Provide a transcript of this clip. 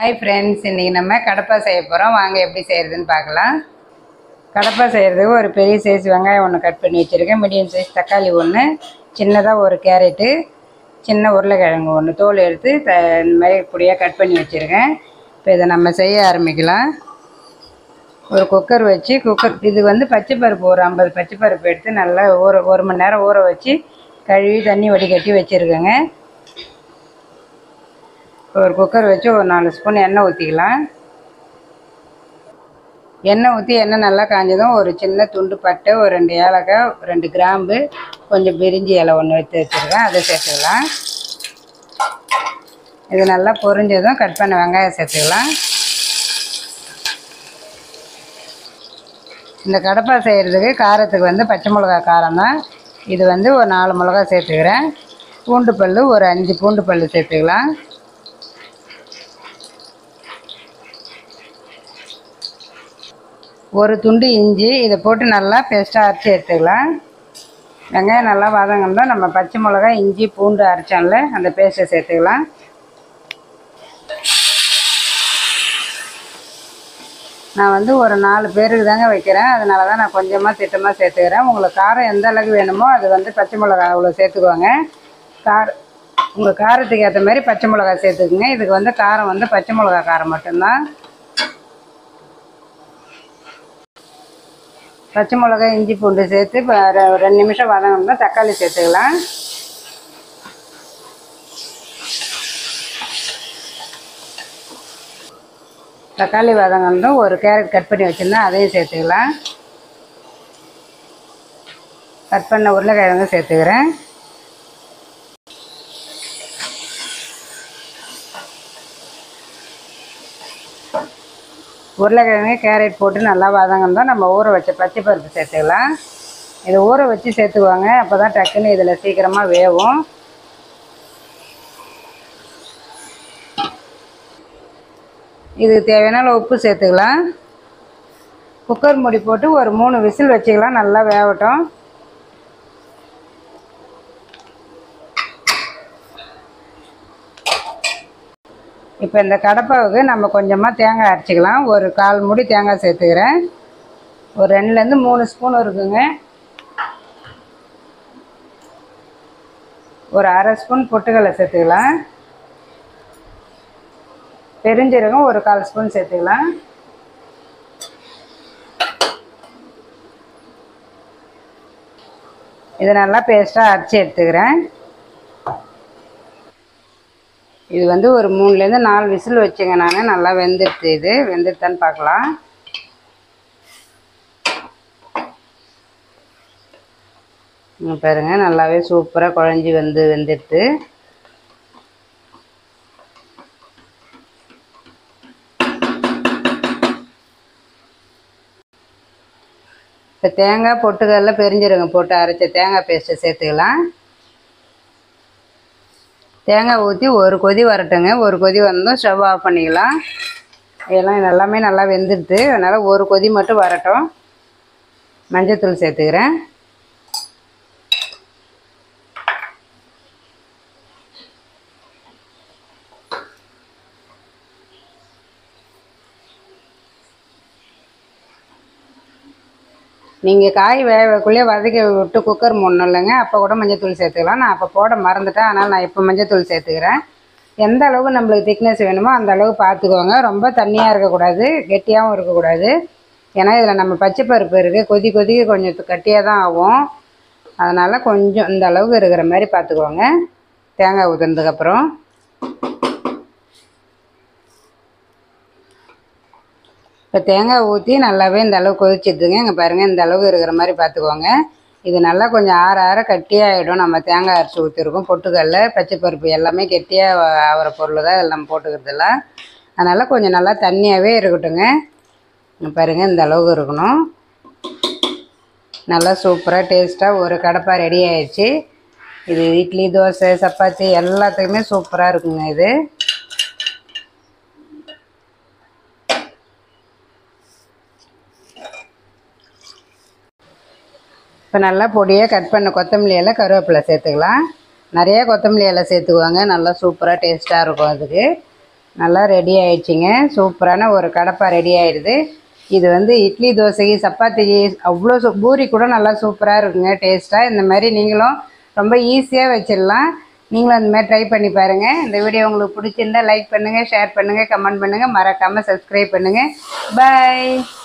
hi friends இன்றைக்கி நம்ம கடப்பா செய்ய போகிறோம் வாங்க எப்படி செய்கிறதுன்னு பார்க்கலாம் கடப்பா செய்கிறதுக்கு ஒரு பெரிய சைஸ் வெங்காயம் ஒன்று கட் பண்ணி வச்சுருக்கேன் மீடியம் சைஸ் தக்காளி ஒன்று சின்னதாக ஒரு கேரட்டு சின்ன உருளைக்கிழங்கு ஒன்று தோல் எடுத்து த இந்த மாதிரி பொடியாக கட் பண்ணி வச்சுருக்கேன் இப்போ இதை நம்ம செய்ய ஆரம்பிக்கலாம் ஒரு குக்கர் வச்சு குக்கர் இது வந்து பச்சை பருப்பு ஒரு ஐம்பது பச்சை பருப்பு எடுத்து நல்லா ஊற ஒரு மணி நேரம் ஊற வச்சு கழுவி தண்ணி வடிகட்டி வச்சுருக்கேங்க ஒரு குக்கர் வச்சு ஒரு நாலு ஸ்பூன் எண்ணெய் ஊற்றிக்கலாம் எண்ணெய் ஊற்றி எண்ணெய் நல்லா காஞ்சதும் ஒரு சின்ன துண்டு பட்டை ஒரு ரெண்டு ஏலக்காய் ரெண்டு கிராம்பு கொஞ்சம் பிரிஞ்சி இலை ஒன்று எடுத்து வச்சுருக்கேன் அதை சேர்த்துக்கலாம் இது நல்லா பொரிஞ்சதும் கட் பண்ண வெங்காயம் சேர்த்துக்கலாம் இந்த கடப்பா செய்கிறதுக்கு காரத்துக்கு வந்து பச்சை மிளகா காரம் தான் இது வந்து ஒரு நாலு மிளகா சேர்த்துக்கிறேன் பூண்டு பல் ஒரு அஞ்சு பூண்டு பல் சேர்த்துக்கலாம் ஒரு துண்டு இஞ்சி இதை போட்டு நல்லா பேஸ்ட்டாக அரைச்சி எடுத்துக்கலாம் வெங்காயம் நல்லா வதங்கணும்னா நம்ம பச்சை மிளகாய் இஞ்சி பூண்டு அரைச்சோம்ல அந்த பேஸ்ட்டை சேர்த்துக்கலாம் நான் வந்து ஒரு நாலு பேருக்கு தாங்க வைக்கிறேன் அதனால தான் நான் கொஞ்சமாக திட்டமாக சேர்த்துக்கிறேன் உங்களுக்கு காரம் எந்த அளவுக்கு வேணுமோ அது வந்து பச்சை மிளகா அவ்வளோ சேர்த்துக்குவாங்க கார உங்கள் காரத்துக்கு ஏற்ற மாதிரி பச்சை மிளகா சேர்த்துக்குங்க இதுக்கு வந்து காரம் வந்து பச்சை மிளகா காரம் மட்டும்தான் பச்சை மிளகாய் இஞ்சி பூண்டு சேர்த்து இப்போ ரெ- ரெண்டு நிமிஷம் வதங்கணும்னா தக்காளி சேர்த்துக்கலாம் தக்காளி வதங்கணும் ஒரு கேரட் கட் பண்ணி வச்சுருந்தேன் அதையும் சேர்த்துக்கலாம் கட் பண்ண உருளைக்கிழங்கு சேர்த்துக்கிறேன் உருளைக்கிழங்கு கேரட் போட்டு நல்லா வதங்கணும் நம்ம ஊற வச்ச பச்சை பருப்பு சேர்த்துக்கலாம் இதை ஊற வச்சு சேர்த்துக்குவாங்க அப்போ தான் டக்குன்னு இதில் சீக்கிரமாக வேகும் இதுக்கு தேவையான அளவு உப்பு சேர்த்துக்கலாம் குக்கர் மூடி போட்டு ஒரு மூணு விசில் வச்சுக்கலாம் நல்லா வேகட்டும் இப்போ இந்த கடப்பாவுக்கு நம்ம கொஞ்சமாக தேங்காய் அரைச்சிக்கலாம் ஒரு கால் மூடி தேங்காய் சேர்த்துக்கிறேன் ஒரு ரெண்டுலேருந்து மூணு ஸ்பூன் இருக்குங்க ஒரு அரை ஸ்பூன் பொட்டுக்கடலை சேர்த்துக்கலாம் பெருஞ்சீரகம் ஒரு கால் ஸ்பூன் சேர்த்துக்கலாம் இது நல்லா பேஸ்ட்டாக அரைச்சி எடுத்துக்கிறேன் இது வந்து ஒரு மூணுலேருந்து நாலு விசில் வச்சுங்க நான் நல்லா வெந்துடுது இது வெந்துடுதான்னு பார்க்கலாம் இங்க பாருங்க நல்லாவே சூப்பராக குழஞ்சி வந்து வெந்துடுது இப்போ தேங்காய் பொட்டுக்கடல பெருஞ்சீரகம் போட்டு அரைச்ச தேங்காய் பேஸ்ட்டை சேர்த்துக்கலாம் தேங்காய் ஊற்றி ஒரு கொதி வரட்டுங்க ஒரு கொதி வந்ததும் ஸ்டவ் ஆஃப் பண்ணிக்கலாம் இதெல்லாம் எல்லாமே நல்லா வெந்துடுது அதனால் ஒரு கொதி மட்டும் வரட்டும் மஞ்சத்தூள் சேர்த்துக்கிறேன் நீங்கள் காய் வேகக்குள்ளேயே வதக்கி விட்டு குக்கர் மூடணும் இல்லைங்க அப்போ கூட மஞ்சத்தூள் சேர்த்துக்கலாம் நான் அப்போ போட மறந்துட்டேன் அதனால் நான் இப்போ மஞ்சத்தூள் சேர்த்துக்கிறேன் எந்த அளவுக்கு நம்மளுக்கு திக்னஸ் வேணுமோ அந்த அளவுக்கு பார்த்துக்கோங்க ரொம்ப தண்ணியாக இருக்கக்கூடாது கெட்டியாகவும் இருக்கக்கூடாது ஏன்னா இதில் நம்ம பச்சை பருப்பு இருக்குது கொதி கொதி கொஞ்சம் கட்டியாக தான் ஆகும் அதனால் கொஞ்சம் இந்த அளவுக்கு இருக்கிற மாதிரி பார்த்துக்கோங்க தேங்காய் ஊற்றுனதுக்கப்புறம் இப்போ தேங்காய் ஊற்றி நல்லாவே இந்த அளவு கொதிச்சிடுதுங்க இங்கே பாருங்கள் இந்த அளவுக்கு இருக்கிற மாதிரி பார்த்துக்கோங்க இது நல்லா கொஞ்சம் ஆற ஆற கட்டியாகிடும் நம்ம தேங்காய் அரைச்சி ஊற்றிருக்கோம் பொட்டுக்கடல பச்சைப்பருப்பு எல்லாமே கெட்டியாக ஆகிற பொருள் தான் இதில் நம்ம போட்டுக்கிறதுல அதனால் கொஞ்சம் நல்லா தண்ணியாகவே இருக்கட்டுங்க இங்க பாருங்கள் இந்த அளவுக்கு இருக்கணும் நல்லா சூப்பராக டேஸ்ட்டாக ஒரு கடப்பா ரெடி ஆயிடுச்சு இது இட்லி தோசை சப்பாத்தி எல்லாத்துக்குமே சூப்பராக இருக்குங்க இது இப்போ நல்லா பொடியாக கட் பண்ண கொத்தமல்லி இலை கருவேப்பிலை சேர்த்துக்கலாம் நிறைய கொத்தமல்லி இலை சேர்த்துக்குவாங்க நல்லா சூப்பராக டேஸ்ட்டாக இருக்கும் அதுக்கு நல்லா ரெடி ஆயிடுச்சுங்க சூப்பரான ஒரு கடப்பா ரெடி ஆயிடுது இது வந்து இட்லி தோசைக்கு சப்பாத்திக்கு அவ்வளோ சூ பூரி கூட நல்லா சூப்பராக இருக்குங்க டேஸ்ட்டாக இந்த மாதிரி நீங்களும் ரொம்ப ஈஸியாக வச்சிடலாம் நீங்களும் அந்த மாதிரி ட்ரை பண்ணி பாருங்கள் இந்த வீடியோ உங்களுக்கு பிடிச்சிருந்தா லைக் பண்ணுங்கள் ஷேர் பண்ணுங்கள் கமெண்ட் பண்ணுங்கள் மறக்காமல் சப்ஸ்கிரைப் பண்ணுங்கள் பாய்